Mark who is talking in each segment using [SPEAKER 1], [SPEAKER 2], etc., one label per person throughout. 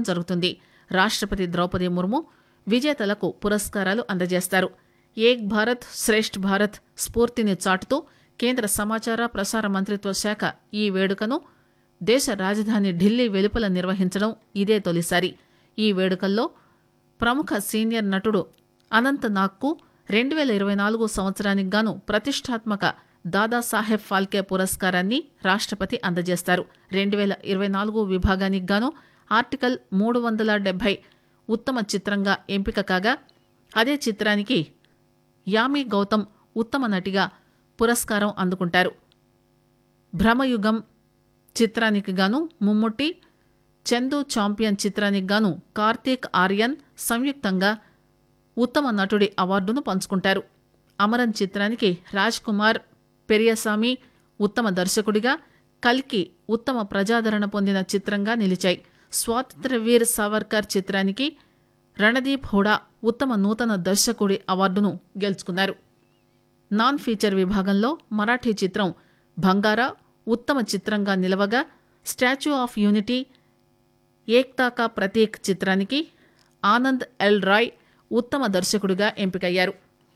[SPEAKER 1] జరుగుతుంది రాష్ట్రపతి ద్రౌపది ముర్ము విజేతలకు పురస్కారాలు అందజేస్తారు ఏక్ భారత్ శ్రేష్ఠ్ భారత్ స్ఫూర్తిని చాటుతూ కేంద్ర సమాచార ప్రసార మంత్రిత్వ శాఖ ఈ వేడుకను దేశ రాజధాని ఢిల్లీ వెలుపల నిర్వహించడం ఇదే తొలిసారి ఈ వేడుకల్లో ప్రముఖ సీనియర్ నటుడు అనంత్ నాగ్కు రెండు వేల ఇరవై నాలుగు సంవత్సరానికి గాను ప్రతిష్టాత్మక దాదాసాహెబ్ ఫాల్కే పురస్కారాన్ని రాష్ట్రపతి అందజేస్తారు రెండు వేల ఇరవై నాలుగు విభాగానికి గాను ఆర్టికల్ మూడు వందల డెబ్బై ఉత్తమ చిత్రంగా ఎంపిక కాగా అదే చిత్రానికి యామి గౌతమ్ ఉత్తమ నటిగా పురస్కారం అందుకుంటారు భ్రమయుగం చిత్రానికి గాను ముమ్ముట్టి చందు చాంపియన్ చిత్రానికి గాను కార్తీక్ ఆర్యన్ సంయుక్తంగా ఉత్తమ నటుడి అవార్డును పంచుకుంటారు అమరన్ చిత్రానికి రాజ్ కుమార్ పెరియసామి ఉత్తమ దర్శకుడిగా కల్కి ఉత్తమ ప్రజాదరణ పొందిన చిత్రంగా నిలిచాయి స్వాతంత్ర్యవీర్ సావర్కర్ చిత్రానికి రణదీప్ హుడా ఉత్తమ నూతన దర్శకుడి అవార్డును గెలుచుకున్నారు నాన్ ఫీచర్ విభాగంలో మరాఠీ చిత్రం బంగారా ఉత్తమ చిత్రంగా నిలవగా statue of unity Ekta Ka Prateek చిత్రానికి ఆనంద్ ఎల్ రాయ్ ఉత్తమ దర్శకుడిగా ఎంపికయ్యారు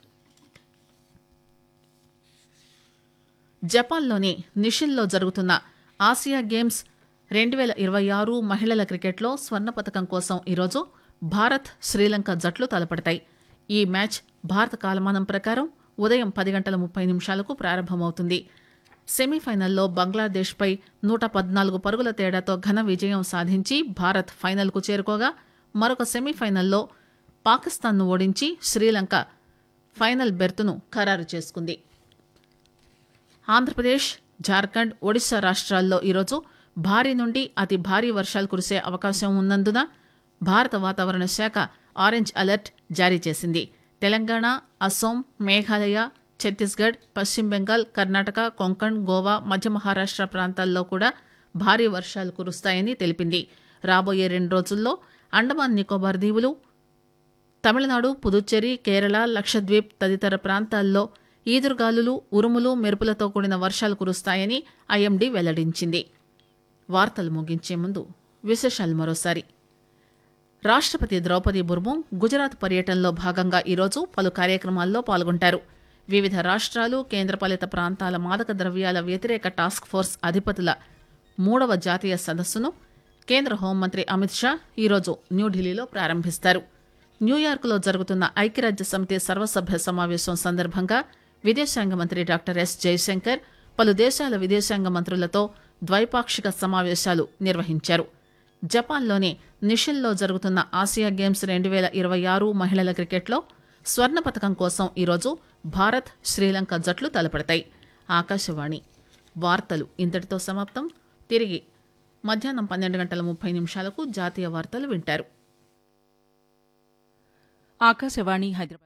[SPEAKER 1] జపాన్లోని నిషిల్లో జరుగుతున్న ఆసియా గేమ్స్ రెండు వేల ఇరవై ఆరు మహిళల క్రికెట్లో స్వర్ణ పథకం కోసం ఈరోజు భారత్ శ్రీలంక జట్లు తలపడతాయి ఈ మ్యాచ్ భారత కాలమానం ప్రకారం ఉదయం పది గంటల ముప్పై నిమిషాలకు ప్రారంభమవుతుంది సెమీఫైనల్లో బంగ్లాదేశ్పై నూట పద్నాలుగు పరుగుల తేడాతో ఘన విజయం సాధించి భారత్ ఫైనల్కు చేరుకోగా మరొక సెమీఫైనల్లో పాకిస్తాన్ను ఓడించి శ్రీలంక ఫైనల్ బెర్తును ఖరారు చేసుకుంది ఆంధ్రప్రదేశ్ జార్ఖండ్ ఒడిశా రాష్ట్రాల్లో ఈరోజు భారీ నుండి అతి భారీ వర్షాలు కురిసే అవకాశం ఉన్నందున భారత వాతావరణ శాఖ ఆరెంజ్ అలర్ట్ జారీ చేసింది తెలంగాణ అస్సోం మేఘాలయ ఛత్తీస్గఢ్ పశ్చిమ బెంగాల్ కర్ణాటక కొంకణ్ గోవా మధ్య మహారాష్ట్ర ప్రాంతాల్లో కూడా భారీ వర్షాలు కురుస్తాయని తెలిపింది రాబోయే రెండు రోజుల్లో అండమాన్ నికోబార్ దీవులు తమిళనాడు పుదుచ్చేరి కేరళ లక్షద్వీప్ తదితర ప్రాంతాల్లో ఈదురుగాలులు ఉరుములు మెరుపులతో కూడిన వర్షాలు కురుస్తాయని ఐఎండీ వెల్లడించింది వార్తలు ముగించే ముందు విశేషాలు మరోసారి రాష్ట్రపతి ద్రౌపది ముర్ము గుజరాత్ పర్యటనలో భాగంగా ఈరోజు పలు కార్యక్రమాల్లో పాల్గొంటారు వివిధ రాష్ట్రాలు కేంద్రపాలిత ప్రాంతాల మాదక ద్రవ్యాల వ్యతిరేక టాస్క్ ఫోర్స్ అధిపతుల మూడవ జాతీయ సదస్సును కేంద్ర హోంమంత్రి అమిత్ షా ఈరోజు న్యూఢిల్లీలో ప్రారంభిస్తారు న్యూయార్క్లో జరుగుతున్న ఐక్యరాజ్య సమితి సర్వసభ్య సమావేశం సందర్భంగా విదేశాంగ మంత్రి డాక్టర్ ఎస్ జయశంకర్ పలు దేశాల విదేశాంగ మంత్రులతో ద్వైపాక్షిక సమావేశాలు నిర్వహించారు జపాన్లోని నిషిల్లో జరుగుతున్న ఆసియా గేమ్స్ రెండు వేల ఇరవై ఆరు మహిళల క్రికెట్లో స్వర్ణ పథకం కోసం ఈరోజు భారత్ శ్రీలంక జట్లు తలపడతాయి ఆకాశవాణి వార్తలు ఇంతటితో సమాప్తం తిరిగి మధ్యాహ్నం పన్నెండు గంటల ముప్పై నిమిషాలకు జాతీయ వార్తలు వింటారు
[SPEAKER 2] ஆகாசவாணி ஹைதராபாத்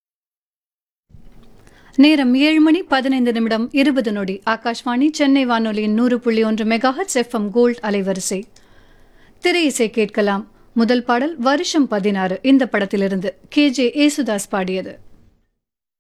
[SPEAKER 3] நேரம் ஏழு மணி பதினைந்து நிமிடம் இருபது நொடி ஆகாஷ்வாணி சென்னை வானொலியின் நூறு புள்ளி ஒன்று மெகாஹட் எஃப்எம் கோல்ட் அலைவரிசை திரை இசை கேட்கலாம் முதல் பாடல் வருஷம் பதினாறு இந்த படத்திலிருந்து கே ஜே ஏசுதாஸ் பாடியது